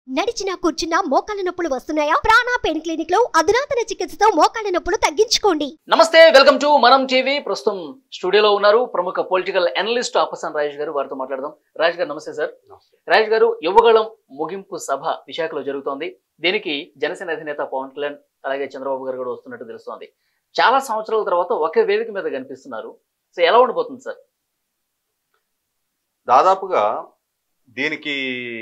నడిచినా కూర్చున్నా మోకాళ్ళ నొప్పులు వస్తున్నాయా ప్రాణా పెయిన్ క్లినిక్ లో అధునాతన చికిత్సతో మోకాళ్ళ నొప్పులు తగ్గించుకోండి నమస్తే వెల్కమ్ టు మనం టీవీ ప్రస్తుతం స్టూడియోలో ఉన్నారు ప్రముఖ పొలిటికల్ అనలిస్ట్ ఆపసన్ రాజేష్ గారు వారితో మాట్లాడదాం రాజేష్ గారు నమస్తే సార్ రాజేష్ గారు యువగళం ముగింపు సభ విశాఖలో జరుగుతోంది దీనికి జనసేన అధినేత పవన్ కళ్యాణ్ అలాగే చంద్రబాబు గారు కూడా వస్తున్నట్టు తెలుస్తోంది చాలా సంవత్సరాల తర్వాత ఒకే వేదిక మీద కనిపిస్తున్నారు సో ఎలా ఉండబోతుంది సార్ దాదాపుగా దీనికి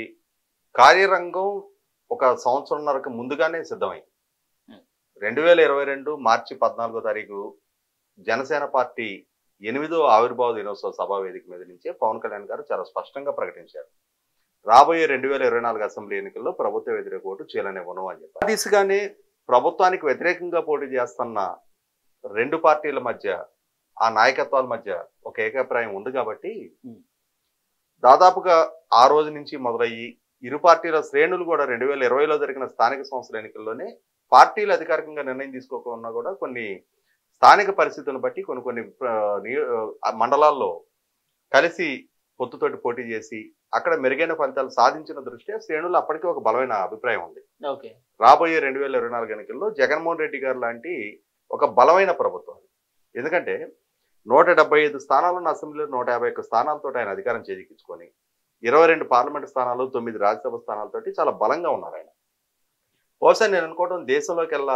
కార్యరంగం ఒక సంవత్సరంన్నరకు ముందుగానే సిద్ధమైంది Hmm. రెండు వేల ఇరవై రెండు మార్చి పద్నాలుగో తారీఖు జనసేన పార్టీ ఎనిమిదో ఆవిర్భావ దినోత్సవ సభా వేదిక మీద నుంచే పవన్ కళ్యాణ్ గారు చాలా స్పష్టంగా ప్రకటించారు రాబోయే రెండు వేల ఇరవై నాలుగు అసెంబ్లీ ఎన్నికల్లో ప్రభుత్వ వ్యతిరేక ఓటు చీలనివ్వను అని చెప్పారు ఆ దిశగానే ప్రభుత్వానికి వ్యతిరేకంగా పోటీ చేస్తున్న రెండు పార్టీల మధ్య ఆ నాయకత్వాల మధ్య ఒక ఏకాభిప్రాయం ఉంది కాబట్టి Hmm. దాదాపుగా ఆ రోజు నుంచి మొదలయ్యి ఇరు పార్టీల శ్రేణులు కూడా రెండు వేల ఇరవైలో జరిగిన స్థానిక సంస్థల ఎన్నికల్లోనే పార్టీలు అధికారికంగా నిర్ణయం తీసుకోకుండా కూడా కొన్ని స్థానిక పరిస్థితులను బట్టి కొన్ని కొన్ని ఆ, నియో- ఆ, మండలాల్లో కలిసి పొత్తుతోటి పోటీ చేసి అక్కడ మెరుగైన ఫలితాలు సాధించిన దృష్ట్యా శ్రేణులు అప్పటికీ ఒక బలమైన అభిప్రాయం ఉంది ఓకే రాబోయే రెండు వేల ఇరవై నాలుగు ఎన్నికల్లో జగన్మోహన్ రెడ్డి గారు లాంటి ఒక బలమైన ప్రభుత్వం ఎందుకంటే నూట డెబ్బై ఐదు స్థానాలున్న అసెంబ్లీలో నూట యాభై ఒక్క స్థానాలతో ఆయన అధికారం చేజిక్కించుకొని ఇరవై రెండు పార్లమెంట్ స్థానాలు తొమ్మిది రాజ్యసభ స్థానాలతోటి చాలా బలంగా ఉన్నారు ఆయన బహుశా నేను అనుకోవడం దేశంలోకెల్లా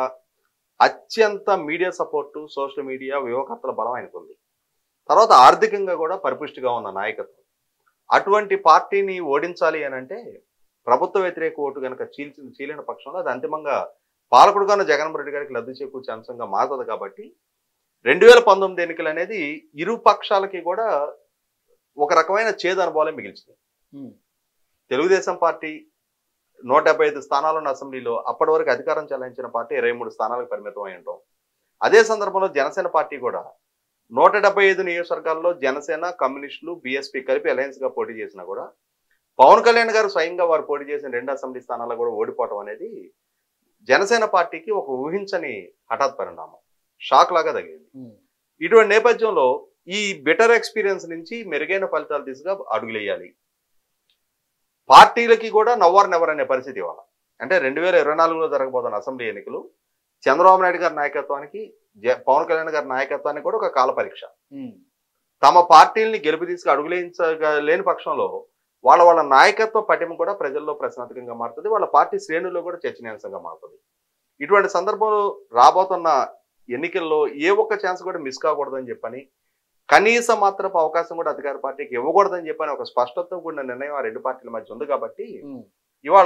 అత్యంత మీడియా సపోర్టు సోషల్ మీడియా యువకర్తల బలం ఆయనకు ఉంది తర్వాత ఆర్థికంగా కూడా పరిపుష్టిగా ఉన్న నాయకత్వం అటువంటి పార్టీని ఓడించాలి అని అంటే ప్రభుత్వ వ్యతిరేక ఓటు కనుక చీల్చి చీలిన పక్షంలో అది అంతిమంగా పాలకుడుగా ఉన్న జగన్మోహన్ రెడ్డి గారికి లబ్ధి చేకూర్చే అంశంగా మారుతుంది కాబట్టి రెండు వేల పంతొమ్మిది ఎన్నికలు అనేది ఇరు పక్షాలకి కూడా ఒక రకమైన చేదు అనుభవాలే మిగిల్చింది తెలుగుదేశం పార్టీ నూట డెబ్బై ఐదు స్థానాలున్న అసెంబ్లీలో అప్పటి వరకు అధికారం చెలాయించిన పార్టీ ఇరవై మూడు స్థానాలకు పరిమితం అయి ఉంటాం అదే సందర్భంలో జనసేన పార్టీ కూడా నూట డెబ్బై ఐదు నియోజకవర్గాల్లో జనసేన కమ్యూనిస్టులు బీఎస్పీ కలిపి అలయన్స్ గా పోటీ చేసినా కూడా పవన్ కళ్యాణ్ గారు స్వయంగా వారు పోటీ చేసిన రెండు అసెంబ్లీ స్థానాల్లో కూడా ఓడిపోవడం అనేది జనసేన పార్టీకి ఒక ఊహించని హఠాత్ పరిణామం షాక్ లాగా తగిలింది ఇటువంటి నేపథ్యంలో ఈ బెటర్ ఎక్స్పీరియన్స్ నుంచి మెరుగైన ఫలితాలు దిశగా అడుగులేయాలి పార్టీలకి కూడా నవ్వర్ నెవర్ అనే పరిస్థితి ఇవాళ అంటే రెండు వేల ఇరవై నాలుగులో జరగబోతున్న అసెంబ్లీ ఎన్నికలు చంద్రబాబు నాయుడు గారి నాయకత్వానికి జ- పవన్ కళ్యాణ్ గారి నాయకత్వానికి కూడా ఒక కాల పరీక్ష తమ పార్టీల్ని గెలుపు తీసుకు అడుగులేని పక్షంలో వాళ్ళ వాళ్ళ నాయకత్వ పటిమ కూడా ప్రజల్లో ప్రశ్నార్థకంగా మారుతుంది వాళ్ళ పార్టీ శ్రేణుల్లో కూడా చర్చనీయాంశంగా మారుతుంది ఇటువంటి సందర్భంలో రాబోతున్న ఎన్నికల్లో ఏ ఒక్క ఛాన్స్ కూడా మిస్ కాకూడదని చెప్పని కనీస మాత్రపు అవకాశం కూడా అధికార పార్టీకి ఇవ్వకూడదని చెప్పని ఒక స్పష్టత కూడిన నిర్ణయం ఆ రెండు పార్టీల మధ్య ఉంది కాబట్టి ఇవాళ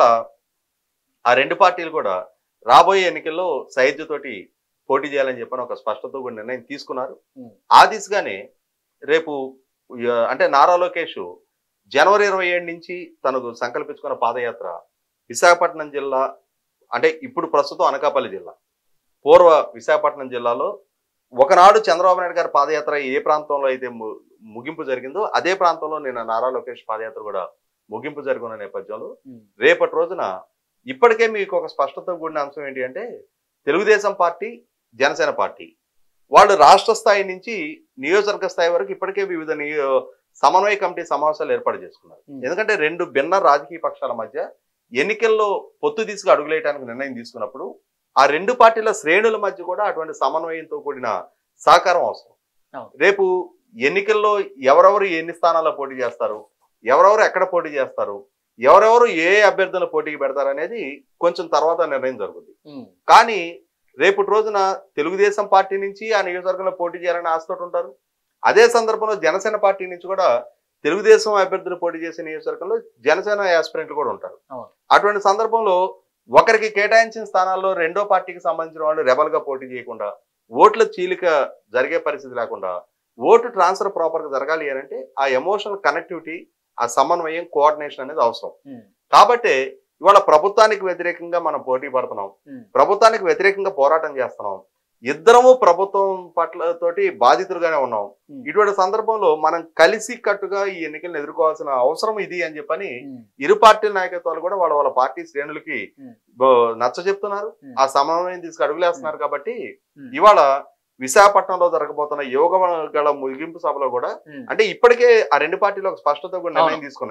ఆ రెండు పార్టీలు కూడా రాబోయే ఎన్నికల్లో సైద్యతోటి పోటీ చేయాలని చెప్పని ఒక స్పష్టత కూడిన నిర్ణయం తీసుకున్నారు Hmm. ఆ దిశగానే రేపు ఆ, అంటే నారా లోకేష్ జనవరి ఇరవై ఏడు నుంచి తనకు సంకల్పించుకున్న పాదయాత్ర విశాఖపట్నం జిల్లా అంటే ఇప్పుడు ప్రస్తుతం అనకాపల్లి జిల్లా పూర్వ విశాఖపట్నం జిల్లాలో ఒకనాడు చంద్రబాబు నాయుడు గారి పాదయాత్ర ఏ ప్రాంతంలో అయితే ము- ముగింపు జరిగిందో అదే ప్రాంతంలో నిన్న నారా లోకేష్ పాదయాత్ర కూడా ముగింపు జరుగున్న నేపథ్యంలో రేపటి రోజున ఇప్పటికే మీకు ఒక స్పష్టత కూడిన అంశం ఏంటి అంటే తెలుగుదేశం పార్టీ జనసేన పార్టీ వాళ్ళు రాష్ట్ర స్థాయి నుంచి నియోజకవర్గ స్థాయి వరకు ఇప్పటికే వివిధ నియో సమన్వయ కమిటీ సమావేశాలు ఏర్పాటు చేసుకున్నారు Hmm. ఎందుకంటే రెండు భిన్న రాజకీయ పక్షాల మధ్య ఎన్నికల్లో పొత్తు తీసుకు అడుగులేయడానికి నిర్ణయం తీసుకున్నప్పుడు ఆ రెండు పార్టీల శ్రేణుల మధ్య కూడా అటువంటి సమన్వయంతో కూడిన సహకారం అవసరం అవును. రేపు ఎన్నికల్లో ఎవరెవరు ఎన్ని స్థానాల్లో పోటీ చేస్తారు ఎవరెవరు ఎక్కడ పోటీ చేస్తారు ఎవరెవరు ఏ అభ్యర్థులను పోటీకి పెడతారు అనేది కొంచెం తర్వాత నిర్ణయం జరుగుతుంది కానీ రేపటి రోజున తెలుగుదేశం పార్టీ నుంచి ఆ నియోజకవర్గంలో పోటీ చేయాలని ఆశతోటి ఉంటారు అదే సందర్భంలో జనసేన పార్టీ నుంచి కూడా తెలుగుదేశం అభ్యర్థులు పోటీ చేసే నియోజకవర్గంలో జనసేన యాస్పిరెంట్లు కూడా ఉంటారు అవును. అటువంటి సందర్భంలో ఒకరికి కేటాయించిన స్థానాల్లో రెండో పార్టీకి సంబంధించిన వాళ్ళు రెబల్ గా పోటీ చేయకుండా ఓట్ల చీలిక జరిగే పరిస్థితి లేకుండా ఓటు ట్రాన్స్ఫర్ ప్రాపర్ గా జరగాలి అని అంటే ఆ ఎమోషనల్ కనెక్టివిటీ ఆ సమన్వయం కోఆర్డినేషన్ అనేది అవసరం కాబట్టి ఇవాళ ప్రభుత్వానికి వ్యతిరేకంగా మనం పోటీ పడుతున్నాం ప్రభుత్వానికి వ్యతిరేకంగా పోరాటం చేస్తున్నాం ఇద్దరము ప్రభుత్వం పట్ల తోటి బాధితులుగానే ఉన్నాం ఇటువంటి సందర్భంలో మనం కలిసి కట్టుగా ఈ ఎన్నికలను ఎదుర్కోవాల్సిన అవసరం ఇది అని చెప్పని ఇరు పార్టీల నాయకత్వాలు కూడా వాళ్ళ వాళ్ళ పార్టీ శ్రేణులకి Hmm. బ- నచ్చ చెప్తున్నారు Hmm. ఆ సమన్వయం తీసుకు అడుగులేస్తున్నారు కాబట్టి ఇవాళ విశాఖపట్నంలో జరగబోతున్న యోగ గల ముగింపు సభలో కూడా అంటే ఇప్పటికే ఆ రెండు పార్టీలు ఒక స్పష్టత కూడా నిర్ణయం తీసుకున్నాయి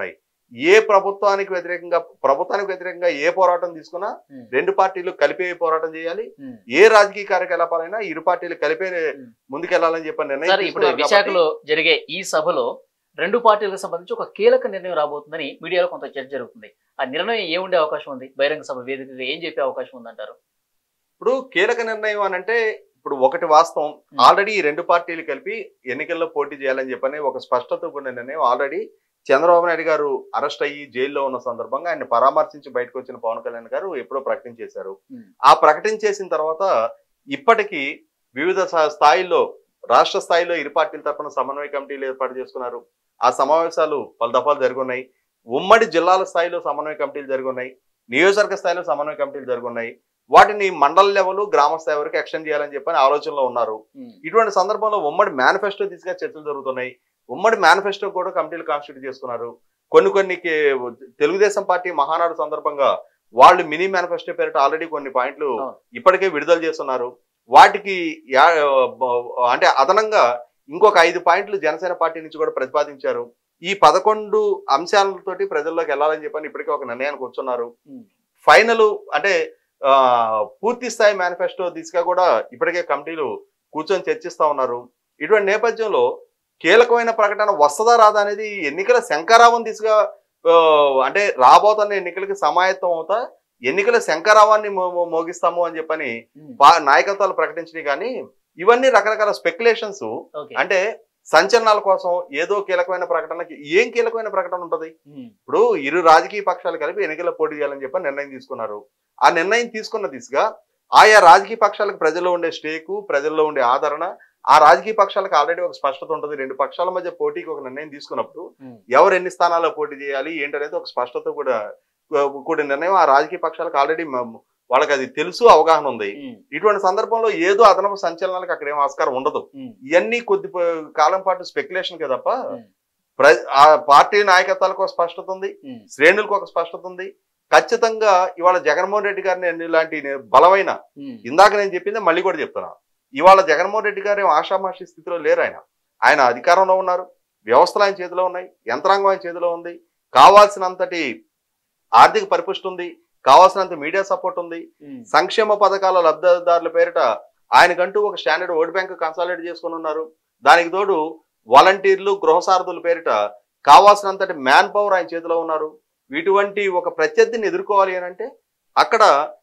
ఏ ప్రభుత్వానికి వ్యతిరేకంగా ప్రభుత్వానికి వ్యతిరేకంగా ఏ పోరాటం తీసుకున్నా ఉమ్, రెండు పార్టీలు కలిపే పోరాటం చేయాలి ఉమ్. ఏ రాజకీయ కార్యకలాపాలైనా ఇరు పార్టీలు కలిపే ఉమ్. ముందుకెళ్లాలని చెప్పి నిర్ణయం సార్ ఇప్పుడు తీసుకున్నారు కాబట్టి విశాఖలో జరిగే ఈ సభలో రెండు పార్టీలకు సంబంధించి ఒక కీలక నిర్ణయం రాబోతుందని మీడియాలో కొంత చర్చ జరుగుతుంది ఆ నిర్ణయం ఏముండే అవకాశం ఉంది బహిరంగ సభ వేదికగా ఏం చెప్పే అవకాశం ఉందంటారు ఇప్పుడు కీలక నిర్ణయం అని అంటే ఇప్పుడు ఒకటి వాస్తవం ఉమ్. ఆల్రెడీ ఈ రెండు పార్టీలు కలిపి ఎన్నికల్లో పోటీ చేయాలని చెప్పని ఒక స్పష్టత కూడిన నిర్ణయం ఆల్రెడీ చంద్రబాబు నాయుడు గారు అరెస్ట్ అయ్యి జైల్లో ఉన్న సందర్భంగా ఆయన పరామర్శించి బయటకు వచ్చిన పవన్ కళ్యాణ్ గారు ఎప్పుడో ప్రకటించేశారు ఉమ్. ఆ ప్రకటించేసిన తర్వాత ఇప్పటికీ వివిధ స- స్థాయిల్లో రాష్ట్ర స్థాయిలో ఇరు పార్టీల తరఫున సమన్వయ కమిటీలు ఏర్పాటు చేసుకున్నారు ఆ సమావేశాలు పలు దఫాలు జరుగున్నాయి ఉమ్మడి జిల్లాల స్థాయిలో సమన్వయ కమిటీలు జరుగున్నాయి నియోజకవర్గ స్థాయిలో సమన్వయ కమిటీలు జరుగున్నాయి వాటిని మండల లెవెల్ గ్రామ స్థాయి వరకు ఎక్స్టెండ్ చేయాలని చెప్పని ఆలోచనలో ఉన్నారు ఉమ్, ఇటువంటి సందర్భంలో ఉమ్మడి మేనిఫెస్టో తీసుగా చర్చలు జరుగుతున్నాయి ఉమ్మడి మేనిఫెస్టో కూడా కమిటీలు కాన్స్టిట్యూట్ చేసుకున్నారు కొన్ని కొన్ని కే- తెలుగుదేశం పార్టీ మహానాడు సందర్భంగా వాళ్ళు మినీ మేనిఫెస్టో పేరిట ఆల్రెడీ కొన్ని పాయింట్లు అవును. ఇప్పటికే విడుదల చేస్తున్నారు వాటికి యా- బ- అంటే అదనంగా ఇంకొక ఐదు పాయింట్లు జనసేన పార్టీ నుంచి కూడా ప్రతిపాదించారు ఈ పదకొండు అంశాలతోటి ప్రజల్లోకి వెళ్ళాలని చెప్పని ఇప్పటికే ఒక నిర్ణయానికి వచ్చున్నారు ఉమ్. ఫైనల్ అంటే ఆ, పూర్తి స్థాయి మేనిఫెస్టో దిశగా కూడా ఇప్పటికే కమిటీలు కూర్చొని చర్చిస్తా ఉన్నారు ఇటువంటి నేపథ్యంలో కీలకమైన ప్రకటన వస్తుందా రాదా అనేది ఎన్నికల శంకరావం దిశగా ఆ, అంటే రాబోతున్న ఎన్నికలకి సమాయత్తం అవుతా ఎన్నికల శంకరావాన్ని మో- మో- మోగిస్తాము అని చెప్పని ఉమ్, పా- నాయకత్వాలు ప్రకటించినాయి కానీ ఇవన్నీ రకరకాల స్పెక్యులేషన్స్ ఓకే అంటే సంచలనాల కోసం ఏదో కీలకమైన ప్రకటనకి ఏం కీలకమైన ప్రకటన ఉంటది ఉమ్, ఇప్పుడు ఇరు రాజకీయ పక్షాలు కలిపి ఎన్నికల్లో పోటీ చేయాలని చెప్పి నిర్ణయం తీసుకున్నారు ఆ నిర్ణయం తీసుకున్న దిశగా ఆయా రాజకీయ పక్షాలకు ప్రజల్లో ఉండే స్టేకు ప్రజల్లో ఉండే ఆదరణ ఆ రాజకీయ పక్షాలకు ఆల్రెడీ ఒక స్పష్టత ఉంటుంది రెండు పక్షాల మధ్య పోటీకి ఒక నిర్ణయం తీసుకున్నప్పుడు ఉమ్, ఎవరు ఎన్ని స్థానాల్లో పోటీ చేయాలి ఏంటనేది ఒక స్పష్టత కూడా కూడిన నిర్ణయం ఆ రాజకీయ పక్షాలకు ఆల్రెడీ వాళ్ళకి అది తెలుసు అవగాహన ఉంది ఉమ్, ఇటువంటి సందర్భంలో ఏదో అదనపు సంచలనాలకు అక్కడ ఏం ఆస్కారం ఉండదు ఉమ్, ఇవన్నీ కొద్ది ప- కాలం పాటు స్పెక్యులేషన్ కే తప్ప ఉమ్, ప్ర ఆ పార్టీ నాయకత్వాలకు ఒక స్పష్టత ఉంది ఉమ్, శ్రేణులకు ఒక స్పష్టత ఉంది ఖచ్చితంగా ఇవాళ జగన్మోహన్ రెడ్డి గారిని ఎన్ని లాంటి నే- బలమైన ఉమ్, ఇందాక నేను చెప్పింది మళ్ళీ కూడా చెప్తున్నా ఇవాళ జగన్మోహన్ రెడ్డి గారు ఏం ఆషామాషి స్థితిలో లేరు ఆయన ఆయన అధికారంలో ఉన్నారు వ్యవస్థలు ఆయన చేతిలో ఉన్నాయి యంత్రాంగం ఆయన చేతిలో ఉంది కావాల్సినంతటి ఆర్థిక పరిపుష్టి ఉంది కావాల్సినంత మీడియా సపోర్ట్ ఉంది ఉమ్, సంక్షేమ పథకాల లబ్ధిదారుల పేరిట ఆయనకంటూ ఒక స్టాండర్డ్ ఓట్ బ్యాంక్ కన్సాలిడేట్ చేసుకుని ఉన్నారు దానికి తోడు వాలంటీర్లు గృహసారథుల పేరిట కావాల్సినంతటి మ్యాన్ పవర్ ఆయన చేతిలో ఉన్నారు ఇటువంటి ఒక ప్రత్యర్థిని ఎదుర్కోవాలి అని అంటే అక్కడ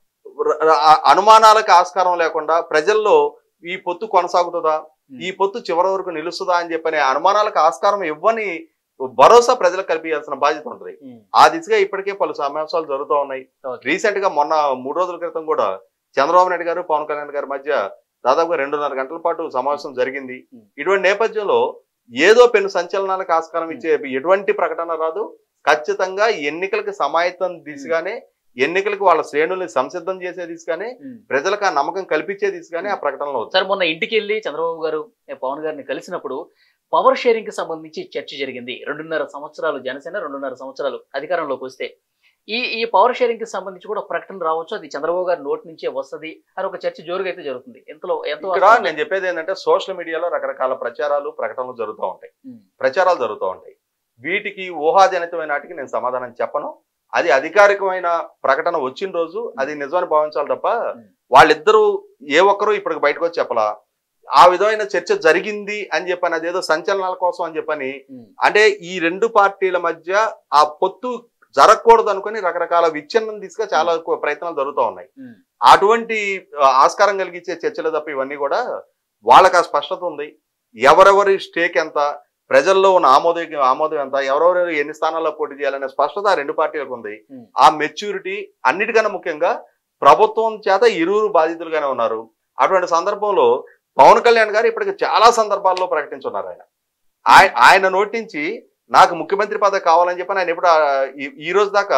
ర- ర- ఆ అనుమానాలకు ఆస్కారం లేకుండా ప్రజల్లో ఈ పొత్తు కొనసాగుతుందా ఈ పొత్తు చివరి వరకు నిలుస్తుందా అని చెప్పని అనుమానాలకు ఆస్కారం ఇవ్వని భరోసా ప్రజలకు కల్పించాల్సిన బాధ్యత ఉంటుంది ఉమ్, ఆ దిశగా ఇప్పటికే పలు సమావేశాలు జరుగుతూ ఉన్నాయి ఓకే. రీసెంట్ గా మొన్న మూడు రోజుల క్రితం కూడా చంద్రబాబు నాయుడు గారు పవన్ కళ్యాణ్ గారి మధ్య దాదాపుగా రెండున్నర గంటల పాటు సమావేశం జరిగింది Hmm. ఇటువంటి నేపథ్యంలో ఏదో పెను సంచలనాలకు ఆస్కారం ఇచ్చే ఎటువంటి ప్రకటన రాదు ఖచ్చితంగా ఎన్నికలకు సమాయత్తం దిశగానే ఎన్నికలకు వాళ్ళ శ్రేణుల్ని సంసిద్ధం చేసే దిశగానే ఉమ్. ప్రజలకు ఆ నమ్మకం కల్పించే దిశగానే ఆ ప్రకటనలో వచ్చాయి. సార్ మొన్న ఇంటికి వెళ్ళి చంద్రబాబు గారు ఏ, పవన్ గారిని కలిసినప్పుడు పవర్ షేరింగ్ కి సంబంధించి చర్చ జరిగింది రెండున్నర సంవత్సరాలు జనసేన రెండున్నర సంవత్సరాలు అధికారంలోకి వస్తే ఈ ఈ పవర్ షేరింగ్ కి సంబంధించి కూడా ఒక ప్రకటన రావచ్చు అది చంద్రబాబు గారి నోటి నుంచే వస్తది అని ఒక చర్చ జోరుగా అయితే జరుగుతుంది ఎంతలో ఎంత ఇక్కడ నేను చెప్పేది ఏంటంటే సోషల్ మీడియాలో రకరకాల ప్రచారాలు ప్రకటనలు జరుగుతూ ఉంటాయి ప్రచారాలు జరుగుతూ ఉంటాయి వీటికి ఊహాజనితమైన నాటికి నేను సమాధానం చెప్పను అది అధికారికమైన ప్రకటన వచ్చిన రోజు అది నిజమని భావించాలి తప్ప Hmm. వాళ్ళిద్దరూ ఏ ఒక్కరూ ఇప్పటికి బయటకు వచ్చి చెప్పలా ఆ విధమైన చర్చ జరిగింది అని చెప్పని అదేదో సంచలనాల కోసం అని చెప్పని అంటే ఈ రెండు పార్టీల మధ్య ఆ పొత్తు జరగకూడదు అనుకుని రకరకాల విచ్ఛిన్నం దిశగా చాలా ఎక్కువ ప్రయత్నాలు జరుగుతూ ఉన్నాయి అటువంటి ఆ, ఆస్కారం కలిగించే చర్చలు తప్ప ఇవన్నీ కూడా వాళ్ళకి ఆ స్పష్టత ఉంది ఎవరెవరి స్టేక్ ఎంత ప్రజల్లో ఉన్న ఆమోదం ఆమోదం ఎంత ఎవరెవరు ఎన్ని స్థానాల్లో పోటీ చేయాలనే స్పష్టత ఆ రెండు పార్టీలకు ఉంది Hmm. ఆ మెచ్యూరిటీ అన్నిటికన్నా ముఖ్యంగా ప్రభుత్వం చేత ఇరువురు బాధితులుగానే ఉన్నారు అటువంటి సందర్భంలో పవన్ కళ్యాణ్ గారు ఇప్పటికి చాలా సందర్భాల్లో ప్రకటించున్నారు ఆయన ఆయ- ఆయన నోటి నుంచి నాకు ముఖ్యమంత్రి పదవి కావాలని చెప్పి ఆయన ఎప్పుడు ఆ- ఈ- ఈ రోజు దాకా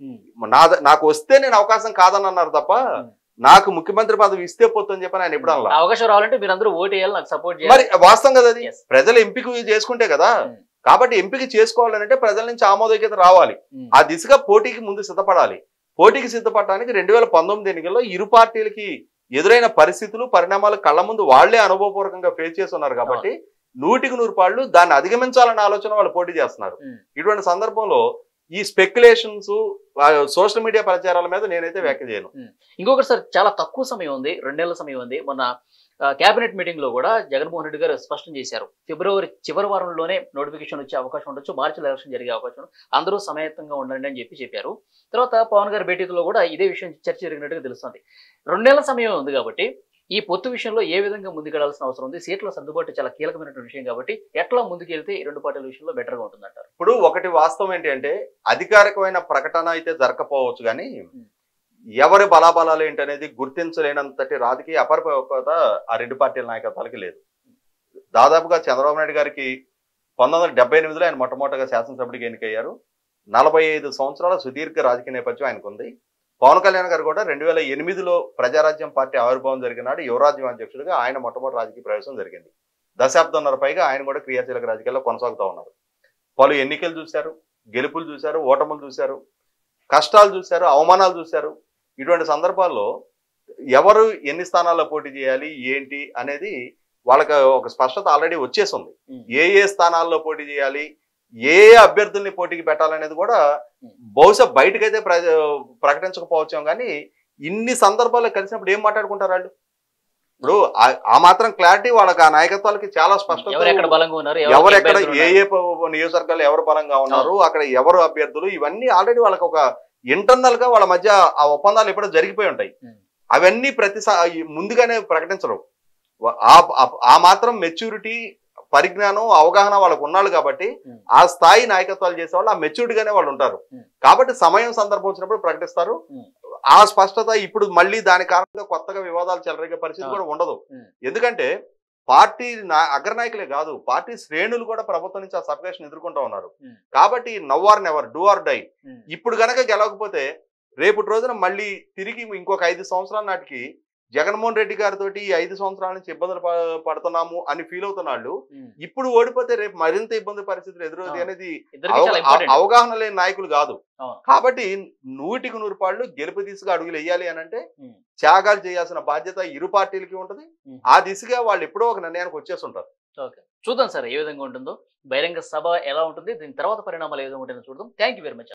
నా నాకు వస్తే నేను అవకాశం కాదని అన్నారు తప్ప Hmm. నాకు ముఖ్యమంత్రి పదవి ఇస్తే పోతుందని చెప్పి ఆయన ఎప్పుడు అనలా అవకాశం రావాలంటే మీరందరూ ఓటు వేయాలి నాకు సపోర్ట్ మరి చేయాలి వాస్తవం కదా అది Yes. ప్రజలు ఎంపిక చేసుకుంటే కదా Hmm. కాబట్టి ఎంపిక చేసుకోవాలంటే ప్రజల నుంచి ఆమోదయోగ్యత రావాలి ఉమ్. ఆ దిశగా పోటీకి ముందు సిద్ధపడాలి పోటీకి సిద్ధపడడానికి రెండు వేల పంతొమ్మిది ఎన్నికల్లో ఇరు పార్టీలకి ఎదురైన పరిస్థితులు పరిణామాలు కళ్ళ ముందు వాళ్లే అనుభవపూర్వకంగా ఫేస్ చేస్తున్నారు కాబట్టి నూటికి నూరు పాళ్ళు దాన్ని అధిగమించాలన్న ఆలోచన వాళ్ళు పోటీ చేస్తున్నారు ఉమ్. ఇటువంటి సందర్భంలో ఈ స్పెక్యులేషన్స్ సోషల్ మీడియా ప్రచారాల మీద నేనైతే వ్యాఖ్య చేయను ఇంకొకటి సార్ చాలా తక్కువ సమయం ఉంది రెండు నెలల సమయం ఉంది మొన్న కేబినెట్ మీటింగ్ లో కూడా జగన్మోహన్ రెడ్డి గారు స్పష్టం చేశారు ఫిబ్రవరి చివరి వారంలోనే నోటిఫికేషన్ వచ్చే అవకాశం ఉండొచ్చు మార్చిలో ఎలక్షన్ జరిగే అవకాశం ఉంది. అందరూ సమయత్తంగా ఉండండి అని చెప్పి చెప్పారు తర్వాత పవన్ గారి భేటీలో కూడా ఇదే విషయం చర్చ జరిగినట్టుగా తెలుస్తుంది రెండు నెలల సమయం ఉంది కాబట్టి ఈ పొత్తు విషయంలో ఏ విధంగా ముందుకెళ్లాల్సిన అవసరం ఉంది సీట్ల సర్దుబాటు చాలా కీలకమైనటువంటి విషయం కాబట్టి ఎట్లా ముందుకెళ్తే ఈ రెండు పార్టీల విషయంలో బెటర్గా ఉంటుందంటారు ఇప్పుడు ఒకటి వాస్తవం ఏంటి అంటే అధికారికమైన ప్రకటన అయితే జరగకపోవచ్చు కానీ ఎవరి బలాబలాలు ఏంటనేది గుర్తించలేనంతటి రాజకీయ అపరిపక్వత ఆ రెండు పార్టీల నాయకత్వాలకి లేదు దాదాపుగా చంద్రబాబు నాయుడు గారికి పంతొమ్మిది వందల డెబ్బై ఎనిమిదిలో ఆయన మొట్టమొదటిగా శాసనసభ్యుడికి ఎన్నికయ్యారు నలభై ఐదు సంవత్సరాల సుదీర్ఘ రాజకీయ నేపథ్యం ఆయనకు ఉంది పవన్ కళ్యాణ్ గారు కూడా రెండు వేల ఎనిమిదిలో ప్రజారాజ్యం పార్టీ ఆవిర్భావం జరిగినాడు యువరాజ్యం అధ్యక్షుడిగా ఆయన మొట్టమొదటి రాజకీయ ప్రవేశం జరిగింది దశాబ్దంన్నర పైగా ఆయన కూడా క్రియాశీలక రాజకీయాల్లో కొనసాగుతూ ఉన్నారు పలు ఎన్నికలు చూశారు గెలుపులు చూశారు ఓటములు చూశారు కష్టాలు చూశారు అవమానాలు చూశారు ఇటువంటి సందర్భాల్లో ఎవరు ఎన్ని స్థానాల్లో పోటీ చేయాలి ఏంటి అనేది వాళ్ళకి ఒక స్పష్టత ఆల్రెడీ వచ్చేసింది ఏ ఏ స్థానాల్లో పోటీ చేయాలి ఏ ఏ అభ్యర్థుల్ని పోటీకి పెట్టాలనేది కూడా బహుశా బయటకైతే ప్ర ప్రకటించకపోవచ్చాం కానీ ఇన్ని సందర్భాల్లో కలిసినప్పుడు ఏం మాట్లాడుకుంటారు వాళ్ళు ఇప్పుడు ఆ- ఆ మాత్రం క్లారిటీ వాళ్ళకి ఆ నాయకత్వాలకి చాలా స్పష్టత ఎవరు ఎక్కడ బలంగా ఉన్నారు ఎవరు ఎక్కడ అభ్యర్థులు ఏ ఉన్నారు? ఏ ప- నియోజకవర్గాలు ఎవరు బలంగా ఉన్నారు అక్కడ ఎవరు అభ్యర్థులు ఇవన్నీ ఆల్రెడీ వాళ్ళకి ఒక ఇంటర్నల్ గా వాళ్ళ మధ్య ఆ ఒప్పందాలు ఎప్పుడో జరిగిపోయి ఉంటాయి Hmm. అవన్నీ ప్రతిసా ఈ ముందుగానే ప్రకటించరు వ- ఆ- ఆ- ఆ మాత్రం మెచ్యూరిటీ పరిజ్ఞానం అవగాహన వాళ్ళకు ఉన్నాళ్ళు కాబట్టి Hmm. ఆ స్థాయి నాయకత్వాలు చేసే వాళ్ళు ఆ మెచ్యూరిటీగానే వాళ్ళు ఉంటారు Hmm. కాబట్టి సమయం సందర్భం వచ్చినప్పుడు ప్రకటిస్తారు Hmm. ఆ స్పష్టత ఇప్పుడు మళ్ళీ దాని కారణంగా కొత్తగా వివాదాలు చెలరేగే పరిస్థితి Ah. కూడా ఉండదు Hmm. ఎందుకంటే పార్టీ నా- అగ్రనాయకులే కాదు పార్టీ శ్రేణులు కూడా ప్రభుత్వం నుంచి ఆ సబ్జెక్షన్ ఎదుర్కొంటూ ఉన్నారు Hmm. కాబట్టి now or never do or die um. ఇప్పుడు గనక గెలవకపోతే రేపటి రోజున మళ్ళీ తిరిగి ఇంకొక ఐదు సంవత్సరాల నాటికి జగన్మోహన్ రెడ్డి గారితో ఈ ఐదు సంవత్సరాల నుంచి ఇబ్బందులు ప- పడుతున్నాము అని ఫీల్ అవుతున్నాళ్ళు ఉమ్. ఇప్పుడు ఓడిపోతే రేపు మరింత ఇబ్బంది పరిస్థితులు ఎదురవుతాయి అవును. అనేది ఇద్దరికి చాలా అవ- ఇంపార్టెంట్ అవగాహన లేని నాయకులు కాదు అవును. కాబట్టి నూటికి నూరు పాళ్ళు గెలుపు దిశగా అడుగులు వేయాలి అని అంటే ఉమ్. త్యాగాలు చేయాల్సిన బాధ్యత ఇరు పార్టీలకి ఉంటుంది ఉమ్. ఆ దిశగా వాళ్ళు ఎప్పుడో ఒక నిర్ణయానికి వచ్చేస్తుంటారు ఓకే చూద్దాం సార్ ఏ విధంగా ఉంటుందో బహిరంగ సభ ఎలా ఉంటుంది దీని తర్వాత పరిణామాలు ఏ విధంగా ఉంటుందో చూద్దాం థ్యాంక్ యూ వెరీ మచ్